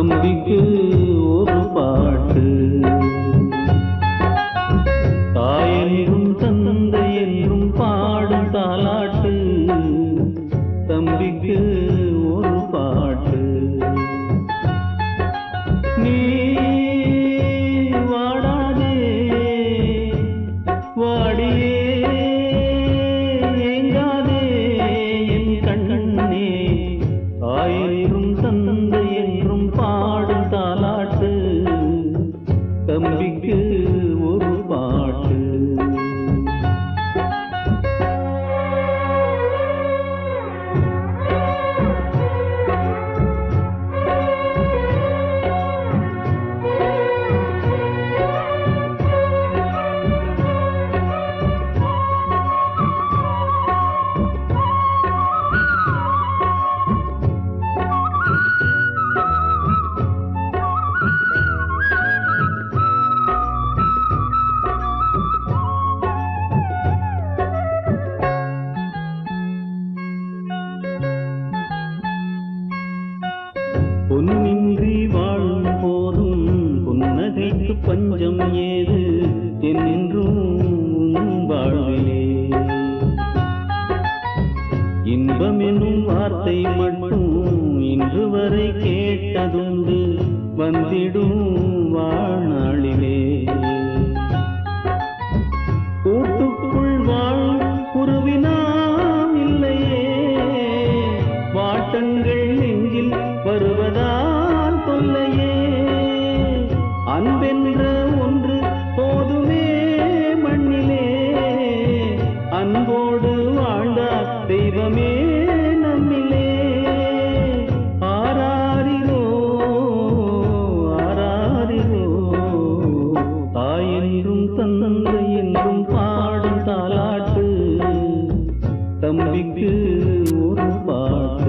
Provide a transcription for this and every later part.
தம்பிக்கு ஒரு பாட்டு தாயென்றும் தந்தை என்றும் பாடும் தாலாட்டு தம்பிக்கு ஒரு பாட்டு நீ வாடாதே வாடியே ஏங்காதே என் கண்ணே தாயென்றும் தந்தை என்றும் பாடும் தாலாட்டு தம்பிக்கு ஒரு பாட்டு பொன்னின்றி வாழும் போதும் புன்னகைக்கு பஞ்சம் ஏது என்றும் உன் வாழ்விலே இன்பம் என்னும் வார்த்தை மட்டும் இன்று வரை கேட்டதுண்டு வந்திடும் வாழ்நாளிலே கூட்டுக்குள் வாழும் குருவினாம் இல்லையே வாட்டங்கள் நெஞ்சில் வருவதால் தொல்லையே அன்பென்ற ஒன்று போதுமே மண்ணிலே அன்போடு வாழ்ந்தார் தெய்வமே நம்மிலே ஆராரிரோ ஆராரிரோ தாய் என்றும் தந்தை என்றும் பாடும் தாலாட்டு தம்பிக்கு ஒரு பாட்டு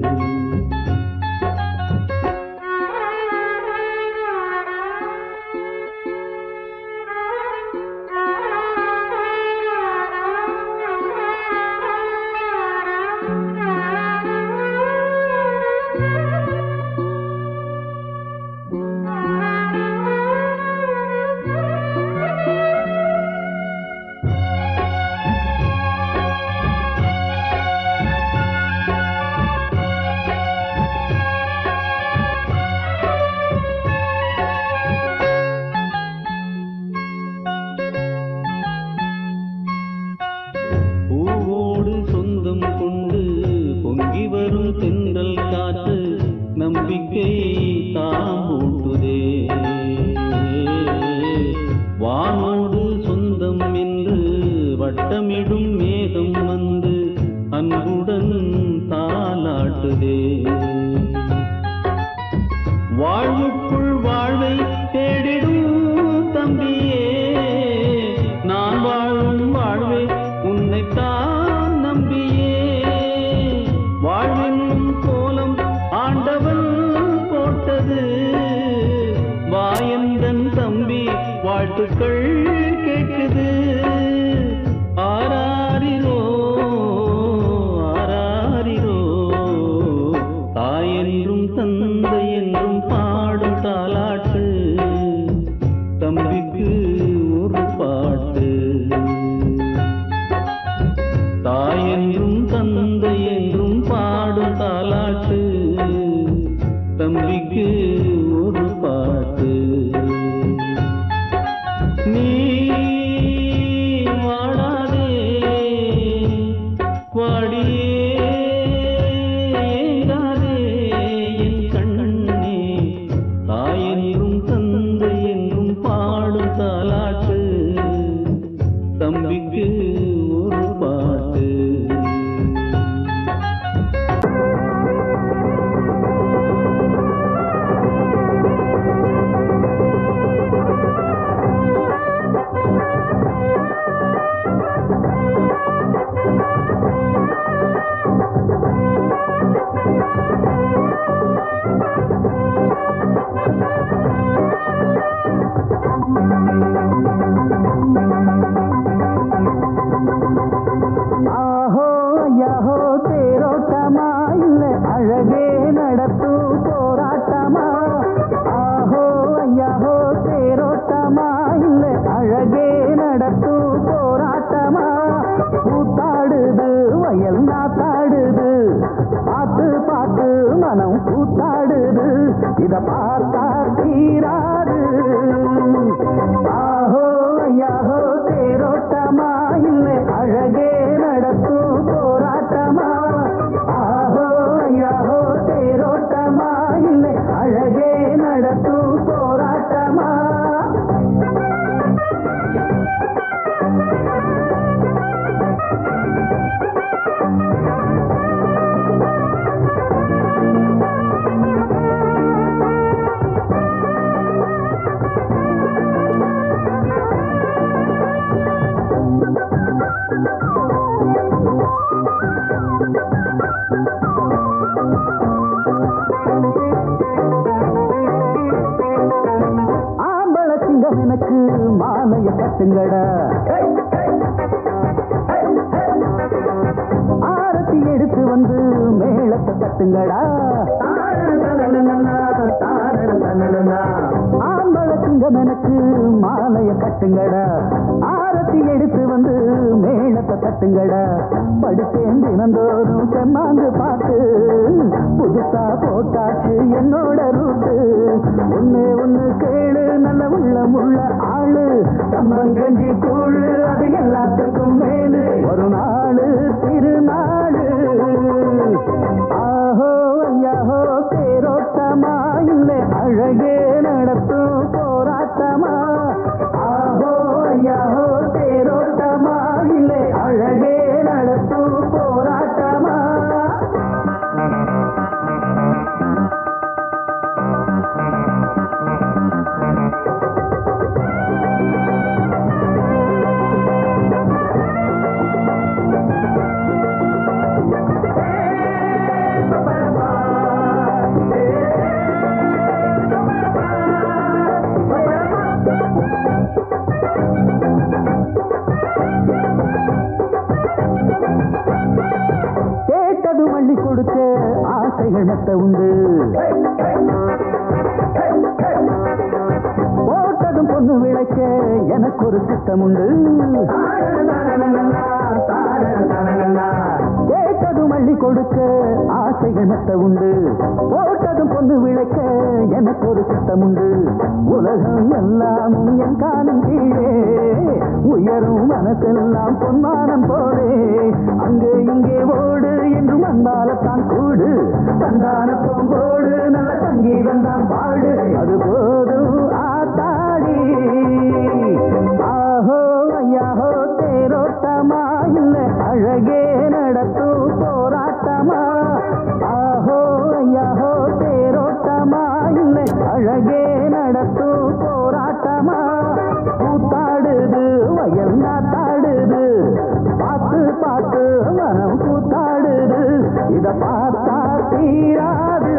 பூவோடு சொந்தம் கொண்டு பொங்கி வரும் தென்றல் காற்று நம்பிக்கை தாமூட்டுதே வானோடு சொந்தம் என்று வட்டமிடும் மேகம் வந்து அன்புடன் தாலாட்டுதே வாழ்வுக்குள் வாழ்வை தேடிடும் தம்பியே நான் வாழும் வாழ்வே உன்னைத்தான் நம்பியே வாழ்வென்னும் கோலம் ஆண்டவன் போட்டது வாயந்தன் தம்பி வாழ்த்துக்கள் கேட்குது ஆராரிரோ ஆராரிரோ தாயென்றும் தந்தை என்றும் பாடும் தாலாட்டு தம்பிக்கு ஒரு பாட்டு தாயென்றும் தந்தை என்றும் பாடும் தாலாட்டு தம்பிக்கு ஒரு பாட்டு நீ வாடாதே வாடியே ஏங்காதே என் கண்ணே தாயென்றும் தந்தை என்றும் பாடும் தாலாட்டு தம்பிக்கு ஒரு பாட்டு ஆஹோ யஹோ தேரோட்டமா இல்ல அழகே நடத்து போராட்டமா பாட்டு மனம் கூத்தாடுது இத பார்த்தா தீராது ஆஹோ ஐயாஹோ தேரோட்டமா இல்லை அழகே நடத்தும் போராட்டமா ஆஹோ ஐயாஹோ தேரோட்டமா இல்லை அழகே நடத்தும் போராட்டமா ஆம்பள சிங்கம் எனக்கு மாலைய கட்டுங்கடா ஆரத்தி எடுத்து வந்து மேளத்தை தட்டுங்கடா ஆம்பள சிங்கம் எனக்கு மாலைய கட்டுங்கடா ஆரத்தி எடுத்து வந்து மேளத்தை தட்டுங்கடா படித்தேன் தினந்தோறும் செம்மாந்து பாட்டு புதுசா போட்டாச்சு என்னோட ரூட்டு ஒண்ணு ஒண்ணு கேளு நல்ல உள்ளம் உள்ள ஆளு கம்பங்கஞ்சி கூழு அது எல்லாத்துக்கும் மேலு ஒரு நாளு திருநாளு ஆஹோ ஐயாஹோ தேரோட்டமா இல்லை அழகே நடத்தும் போராட்டமா ஆஹோ ஐயாஹோ தேரோட்டமா இல்லை அழகே நடத்தும் போராட்டமா கேட்டது வள்ளி கொடுக்க ஆசைகள் மெத்த உண்டு போட்டதும் பொண்ணு விளைக்க எனக்கு ஒரு திட்டம் உண்டு கேட்டதும் அள்ளி கொடுக்க ஆசைகள் மெத்த உண்டு போட்டதும் பொண்ணு விளைக்க எனக்கு ஒரு திட்டம் உண்டு உலகம் எல்லாமும் என் காலம் கீழே உயரும் மனசெல்லாம் பொன்மானம் போலே அங்கே இங்கே ஓடு என்றும் அன்பாலத்தான் கூடு தந்தான போடு நல்ல சங்கீதம் தான் பாடு அது போதும் ஆத்தாடி ஆஹோ ஐயாஹோ தேரோட்டமா இல்ல அழகே நடத்தும் போராட்டமா ஆஹோ ஐயாஹோ தேரோட்டமா இல்ல அழகே நடத்தும் போராட்டமா கூத்தாடுது வயல் நாத்தாடுது பாட்டு பாட்டு மனம் கூத்தாடுது இத பார்த்தா தீராது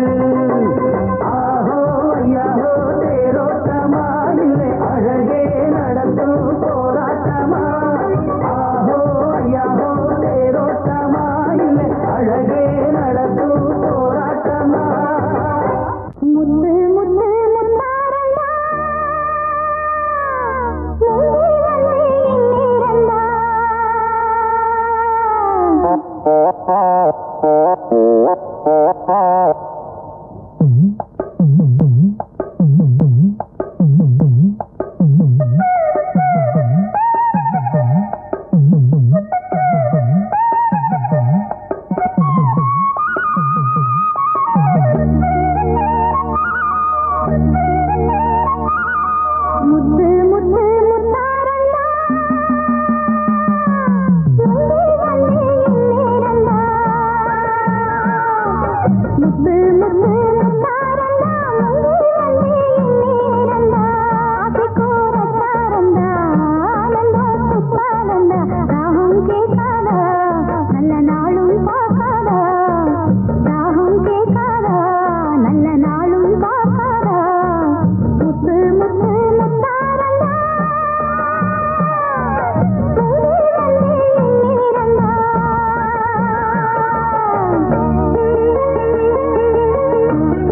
ஆஹோ ஐயாஹோ தேரோட்டமா இல்லை அழகே நடத்தும் போராட்டமா ஆஹோ ஐயாஹோ தேரோட்டமா இல்லை அழகே நடத்தும் போராட்டமா முத்து முத்து முத்தாரண்டா முந்தி வந்து எண்ணிரண்டா முத்து முத்து முத்தாரண்டா முந்தி வந்து எண்ணிரண்டா முத்து முத்து முத்தாரண்டா முந்தி வந்து எண்ணிரண்டா ஆசை கூறத்தாரண்டா ஆனந்த சுத்தாரண்டா ராகம் கேட்காதா நல்ல நாளும் பார்க்காதா ராகம் கேட்காதா நல்ல நாளும் பார்க்காதா முத்து முத்து முத்தாரண்டா முந்தி வந்து எண்ணிரண்டா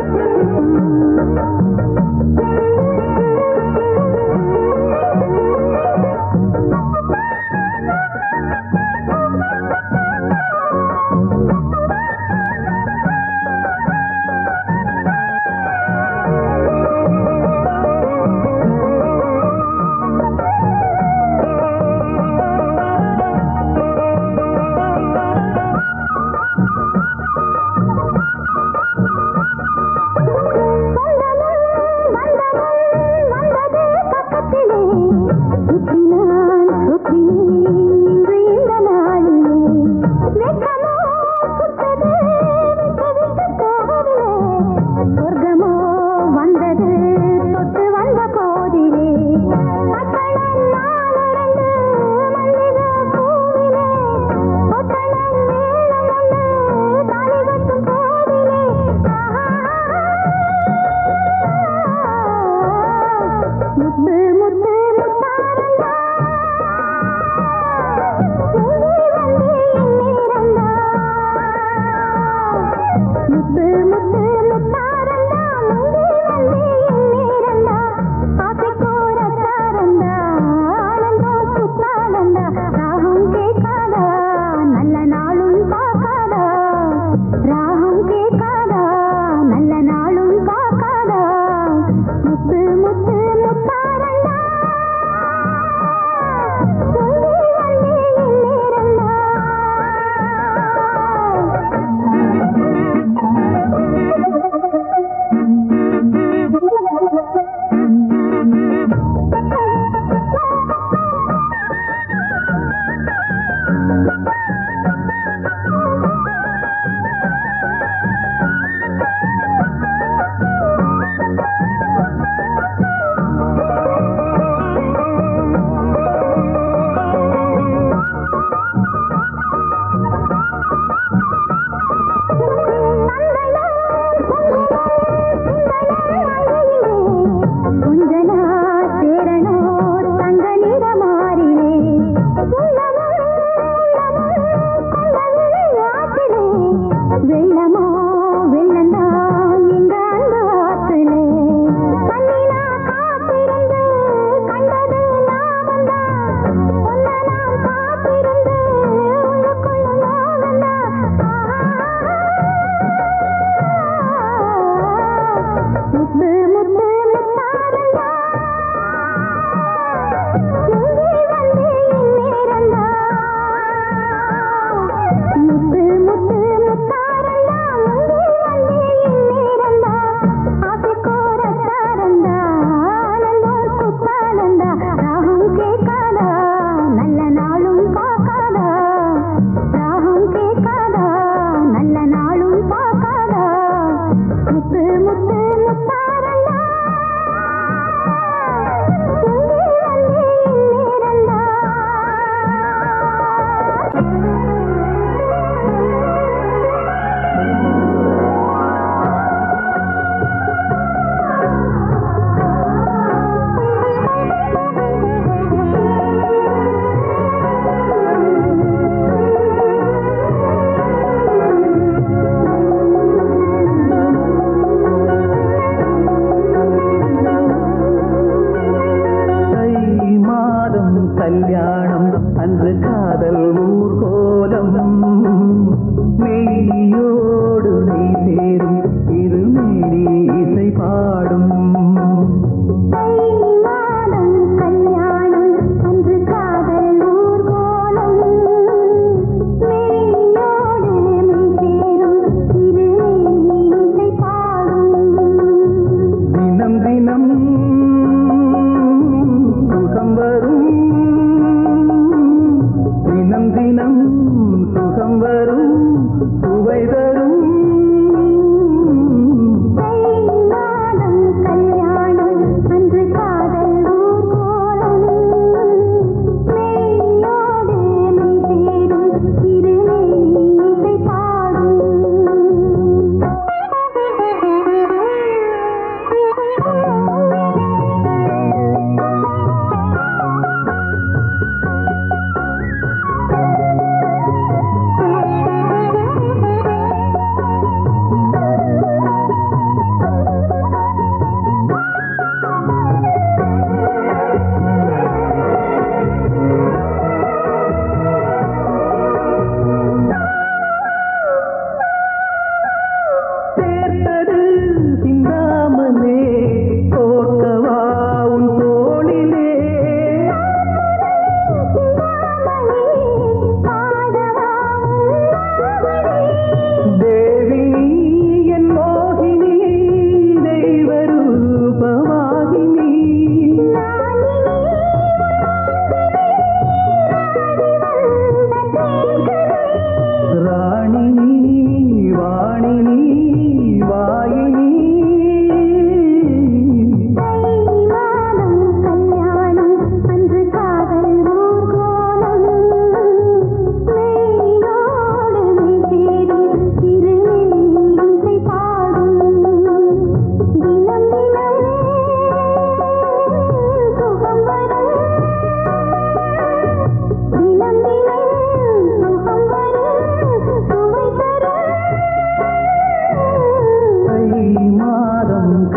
முத்து முத்து முத்தாரண்டா முந்தி வந்தே நேரண்டா ஆசை கோரத்தாரண்டா ஆனந்தம் சுத்தாரண்டா ராகம் கேட்காதா நல்ல நாளும் பார்க்காதா ராகம் கேட்காதா நல்ல நாளும் பார்க்காதா முத்து முத்து முத்தாரண்டா முந்தி வந்தே நேரண்டா Thank you.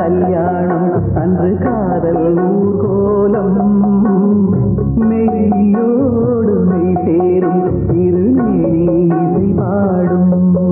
கல்யாணம் அன்று காதல் ஊர்கோலம் மெய்யோடு மெய் சேரும் திருநேரி இசை பாடும்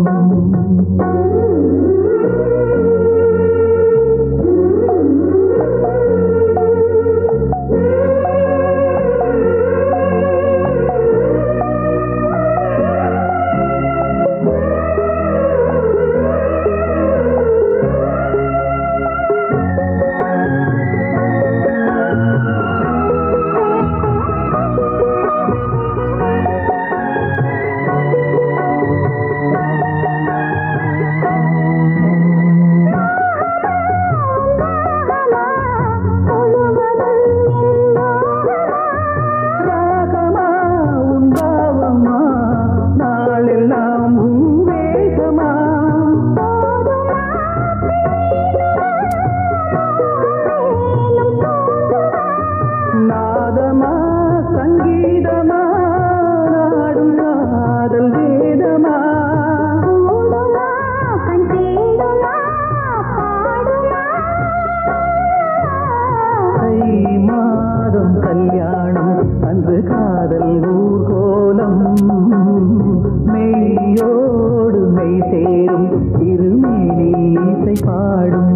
ராகமா உன் பாவமா நாளெல்லாம் உன் வேகமா நாதமா சங்கீதமா நாடும் காதல் வேதமா தை மாதம் கல்யாணம் அன்று காதல் ஊர்கோலம் மெய்யோடு மெய் சேரும் திருமேனி இசை பாடும்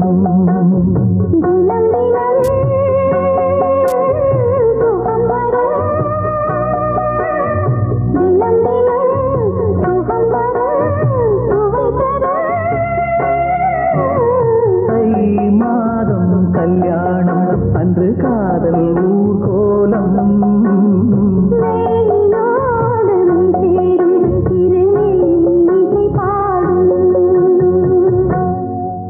தை மாதம் கல்யாணம் அன்று காதல்